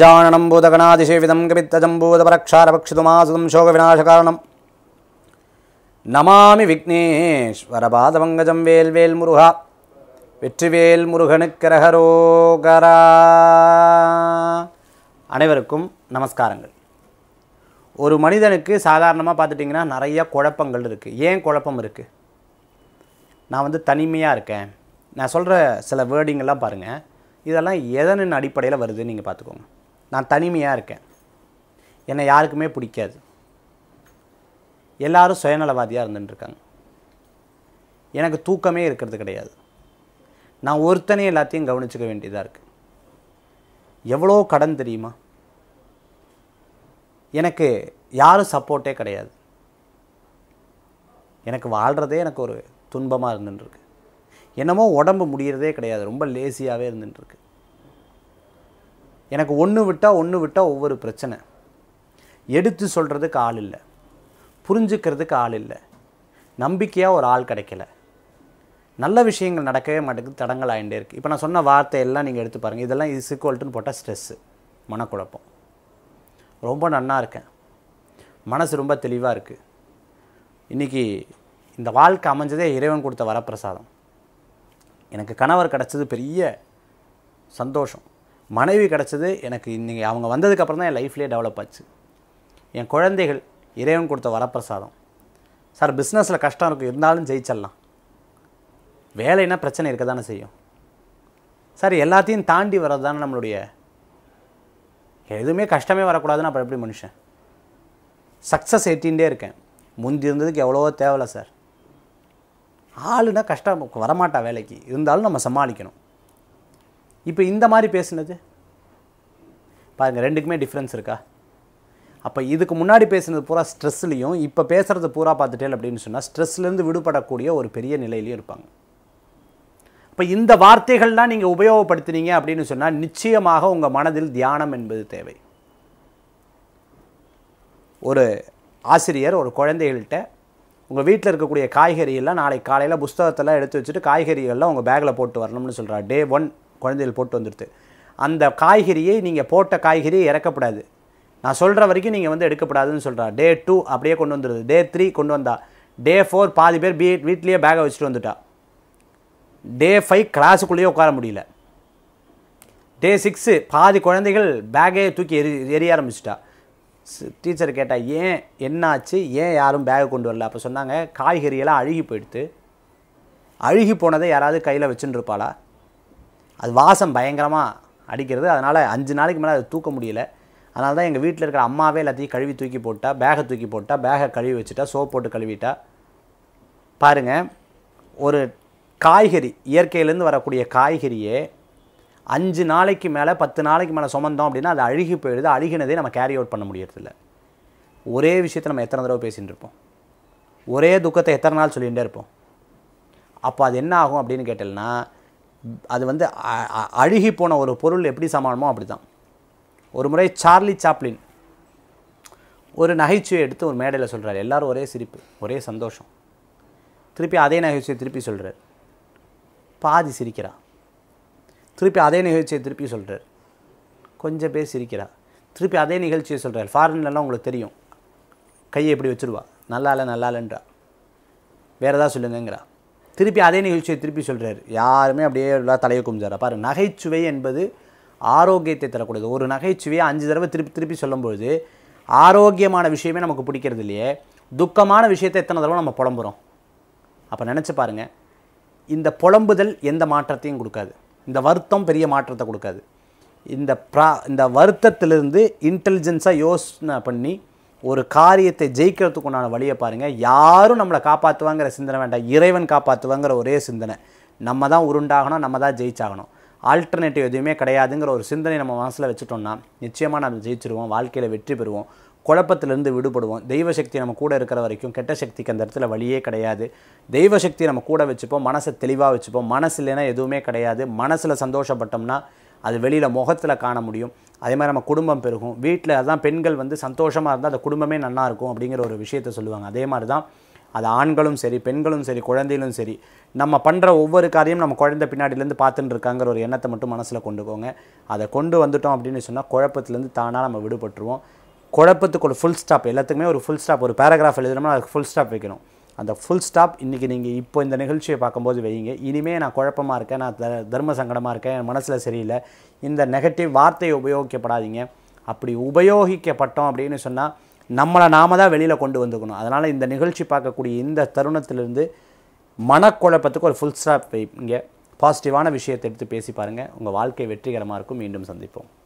गजाननं भूतगणातिसेवितं कपित्तजम्बूतपरक्षारपक्षितुमासुतं शोकविनाशकारणं நமாமி விக்னேஸ்வரபாதமங்கஜம் வேல்வேல் முருகா வெற்றிவேல் முருகனுக்கரகரோகரா அனைவருக்கும் நமஸ்காரங்கள் ஒரு மனிதனுக்கு சாதாரணமாக பார்த்துட்டிங்கன்னா நிறைய குழப்பங்கள் இருக்குது ஏன் குழப்பம் இருக்குது நான் வந்து தனிமையாக இருக்கேன் நான் சொல்கிற சில வேர்டிங்கெல்லாம் பாருங்கள் இதெல்லாம் எதனின் அடிப்படையில் வருதுன்னு நீங்கள் பார்த்துக்கோங்க நான் தனிமையாக இருக்கேன் என்னை யாருக்குமே பிடிக்காது எல்லாரும் சுயநலவாதியாக இருந்துட்டு இருக்காங்க எனக்கு தூக்கமே இருக்கிறது கிடையாது நான் ஒருத்தனே எல்லாத்தையும் கவனிச்சுக்க வேண்டியதாக இருக்குது எவ்வளோ கடன் தெரியுமா எனக்கு யாரும் சப்போர்ட்டே கிடையாது எனக்கு வாழ்கிறதே எனக்கு ஒரு துன்பமாக இருந்துட்டுருக்கு என்னமோ உடம்பு முடியறதே கிடையாது ரொம்ப லேசியாகவே இருந்துட்டுருக்கு எனக்கு ஒன்று விட்டால் ஒன்று விட்டால் ஒவ்வொரு பிரச்சனை எடுத்து சொல்கிறதுக்கு ஆள் இல்லை புரிஞ்சுக்கிறதுக்கு ஆள் இல்லை நம்பிக்கையாக ஒரு ஆள் கிடைக்கல நல்ல விஷயங்கள் நடக்கவே மாட்டேங்குது தடங்கள் ஆகிட்டே இருக்குது இப்போ நான் சொன்ன வார்த்தையெல்லாம் நீங்கள் எடுத்து பாருங்கள் இதெல்லாம் இது சிக்வல்ட்டுன்னு போட்டால் ஸ்ட்ரெஸ்ஸு மனக்குழப்பம் ரொம்ப நன்னா இருக்கேன் மனசு ரொம்ப தெளிவாக இருக்குது இன்றைக்கி இந்த வாழ்க்கை அமைஞ்சதே இறைவன் கொடுத்த வரப்பிரசாதம் எனக்கு கணவர் கிடச்சது பெரிய சந்தோஷம் மனைவி கிடச்சது எனக்கு இன்னைக்கு அவங்க வந்ததுக்கப்புறம் தான் என் லைஃப்லேயே டெவலப் ஆச்சு என் குழந்தைகள் இறைவன் கொடுத்த வரப்பிரசாதம் சார் பிஸ்னஸில் கஷ்டம் இருக்கும் இருந்தாலும் ஜெயிச்சிடலாம் வேலைன்னா பிரச்சனை இருக்க தானே செய்யும் சார் எல்லாத்தையும் தாண்டி வர்றது தானே நம்மளுடைய எதுவுமே கஷ்டமே வரக்கூடாதுன்னு அப்புறம் எப்படி மனுஷன் சக்ஸஸ் எட்டின்ண்டே இருக்கேன் முந்தி இருந்ததுக்கு எவ்வளவோ தேவையில்ல சார் ஆளுனா கஷ்டம் வரமாட்டா வேலைக்கு இருந்தாலும் நம்ம சமாளிக்கணும் இப்போ இந்த மாதிரி பேசுனது பாருங்கள் ரெண்டுக்குமே டிஃப்ரென்ஸ் இருக்கா அப்போ இதுக்கு முன்னாடி பேசுனது பூரா ஸ்ட்ரெஸ்லையும் இப்போ பேசுகிறது பூரா பார்த்துட்டேன் அப்படின்னு சொன்னால் ஸ்ட்ரெஸ்லேருந்து விடுபடக்கூடிய ஒரு பெரிய நிலையிலையும் இருப்பாங்க இப்போ இந்த வார்த்தைகள்லாம் நீங்கள் உபயோகப்படுத்தினீங்க அப்படின்னு சொன்னால் நிச்சயமாக உங்கள் மனதில் தியானம் என்பது தேவை ஒரு ஆசிரியர் ஒரு குழந்தைகள்கிட்ட உங்கள் வீட்டில் இருக்கக்கூடிய காய்கறியெல்லாம் நாளைக்கு காலையில் புஸ்தகத்தெல்லாம் எடுத்து வச்சுட்டு காய்கறிகள்லாம் உங்கள் பேக்கில் போட்டு வரணும்னு சொல்கிறார் டே ஒன் குழந்தைகள் போட்டு வந்துடுது அந்த காய்கறியை நீங்கள் போட்ட காய்கறியை இறக்கப்படாது நான் சொல்கிற வரைக்கும் நீங்கள் வந்து எடுக்கப்படாதுன்னு சொல்கிறா டே டூ அப்படியே கொண்டு வந்துடுது டே த்ரீ கொண்டு வந்தா டே ஃபோர் பாதி பேர் பி வீட்லேயே பேக்கை வச்சுட்டு வந்துட்டா டே ஃபைவ் கிளாஸுக்குள்ளேயே உட்கார முடியல டே சிக்ஸு பாதி குழந்தைகள் பேக்கே தூக்கி எரி எரிய ஆரம்பிச்சிட்டா டீச்சர் கேட்டா ஏன் என்னாச்சு ஏன் யாரும் பேக்கை கொண்டு வரல அப்போ சொன்னாங்க காய்கறியெல்லாம் அழுகி போயிடுத்து அழுகி போனதை யாராவது கையில் வச்சுன்னு இருப்பாளா அது வாசம் பயங்கரமாக அடிக்கிறது அதனால் அஞ்சு நாளைக்கு மேலே அது தூக்க முடியல அதனால தான் எங்கள் வீட்டில் இருக்கிற அம்மாவே எல்லாத்தையும் கழுவி தூக்கி போட்டா பேகை தூக்கி போட்டா பேகை கழுவி வச்சுட்டா சோப் போட்டு கழுவிட்டா பாருங்கள் ஒரு காய்கறி இயற்கையிலேருந்து வரக்கூடிய காய்கறியே அஞ்சு நாளைக்கு மேலே பத்து நாளைக்கு மேலே சுமந்தோம் அப்படின்னா அது அழுகி போயிடுது அழுகினதே நம்ம கேரி அவுட் பண்ண முடியறதில்ல ஒரே விஷயத்தை நம்ம எத்தனை தடவை பேசிகிட்டு இருப்போம் ஒரே துக்கத்தை எத்தனை நாள் சொல்லிகிட்டே இருப்போம் அப்போ அது என்ன ஆகும் அப்படின்னு கேட்டேன்னா அது வந்து அ- அ- அழுகி போன ஒரு பொருள் எப்படி சமாளமோ அப்படி தான் ஒரு முறை சார்லி சாப்ளின் ஒரு நகைச்சுவை எடுத்து ஒரு மேடையில் சொல்கிறார் எல்லாரும் ஒரே சிரிப்பு ஒரே சந்தோஷம் திருப்பி அதே நகைச்சுவை திருப்பி சொல்கிறார் பாதி சிரிக்கிறா திருப்பி அதே நிகழ்ச்சியை திருப்பி சொல்கிறார் கொஞ்சம் பேர் சிரிக்கிறா திருப்பி அதே நிகழ்ச்சியை சொல்கிறார் ஃபாரின்லலாம் உங்களுக்கு தெரியும் கையை எப்படி வச்சுருவா நல்லா இல்லை நல்லா இல்லைன்றா வேறு ஏதாவது சொல்லுங்கங்கிறா திருப்பி அதே நிகழ்ச்சியை திருப்பி சொல்கிறார் யாருமே அப்படியே எல்லாம் தலையை குமிஞ்சாரா பாரு நகைச்சுவை என்பது ஆரோக்கியத்தை தரக்கூடியது ஒரு நகைச்சுவையை அஞ்சு தடவை திருப்பி திருப்பி சொல்லும்பொழுது ஆரோக்கியமான விஷயமே நமக்கு பிடிக்கிறது இல்லையே துக்கமான விஷயத்தை எத்தனை தடவை நம்ம புலம்புறோம் அப்போ நினச்சி பாருங்கள் இந்த புலம்புதல் எந்த மாற்றத்தையும் கொடுக்காது இந்த வருத்தம் பெரிய மாற்றத்தை கொடுக்காது இந்த ப்ரா இந்த வருத்தத்திலிருந்து இன்டெலிஜென்ஸாக யோசனை பண்ணி ஒரு காரியத்தை ஜெயிக்கிறதுக்கு உண்டான வழியை பாருங்கள் யாரும் நம்மளை காப்பாற்றுவாங்கிற சிந்தனை வேண்டாம் இறைவன் காப்பாற்றுவாங்கிற ஒரே சிந்தனை நம்ம தான் உருண்டாகணும் நம்ம தான் ஜெயிச்சாகணும் ஆல்டர்னேட்டிவ் எதுவுமே கிடையாதுங்கிற ஒரு சிந்தனை நம்ம மனசில் வச்சுட்டோம்னா நிச்சயமாக நம்ம ஜெயிச்சிருவோம் வாழ்க்கையில் வெற்றி பெறுவோம் குழப்பத்திலிருந்து விடுபடுவோம் தெய்வ சக்தி நம்ம கூட இருக்கிற வரைக்கும் கெட்ட சக்திக்கு அந்த இடத்துல வழியே கிடையாது தெய்வ சக்தி நம்ம கூட வச்சுப்போம் மனசை தெளிவாக வச்சுப்போம் மனசு இல்லைன்னா எதுவுமே கிடையாது மனசில் சந்தோஷப்பட்டோம்னா அது வெளியில் முகத்தில் காண முடியும் அதே மாதிரி நம்ம குடும்பம் பெருகும் வீட்டில் அதான் பெண்கள் வந்து சந்தோஷமாக இருந்தால் அந்த குடும்பமே நல்லா இருக்கும் அப்படிங்கிற ஒரு விஷயத்த சொல்லுவாங்க அதே மாதிரி தான் அது ஆண்களும் சரி பெண்களும் சரி குழந்தைகளும் சரி நம்ம பண்ணுற ஒவ்வொரு காரியம் நம்ம குழந்தை பின்னாடிலேருந்து பார்த்துட்டு இருக்காங்கிற ஒரு எண்ணத்தை மட்டும் மனசில் கொண்டுக்கோங்க அதை கொண்டு வந்துட்டோம் அப்படின்னு சொன்னால் குழப்பத்துலேருந்து தானாக நம்ம விடுபட்டுருவோம் குழப்பத்துக்கு ஒரு ஃபுல் ஸ்டாப் எல்லாத்துக்குமே ஒரு ஃபுல் ஸ்டாப் ஒரு பேராகிராஃப் எழுதணும்னா அதுக்கு ஃபுல் ஸ்டாப் வைக்கணும் அந்த ஃபுல் ஸ்டாப் இன்றைக்கி நீங்கள் இப்போ இந்த நிகழ்ச்சியை பார்க்கும்போது வைங்க இனிமே நான் குழப்பமாக இருக்கேன் நான் த- தர்ம சங்கடமாக இருக்கேன் என் மனசில் சரியில்லை இந்த நெகட்டிவ் வார்த்தையை உபயோகிக்கப்படாதீங்க அப்படி உபயோகிக்கப்பட்டோம் அப்படின்னு சொன்னால் நம்மளை நாம தான் வெளியில் கொண்டு வந்துக்கணும் அதனால் இந்த நிகழ்ச்சி பார்க்கக்கூடிய இந்த தருணத்திலிருந்து மனக்குழப்பத்துக்கு ஒரு ஃபுல் ஸ்டாப் வைங்க பாசிட்டிவான விஷயத்தை எடுத்து பேசி பாருங்கள் உங்கள் வாழ்க்கை வெற்றிகரமாக இருக்கும் மீண்டும் சந்திப்போம்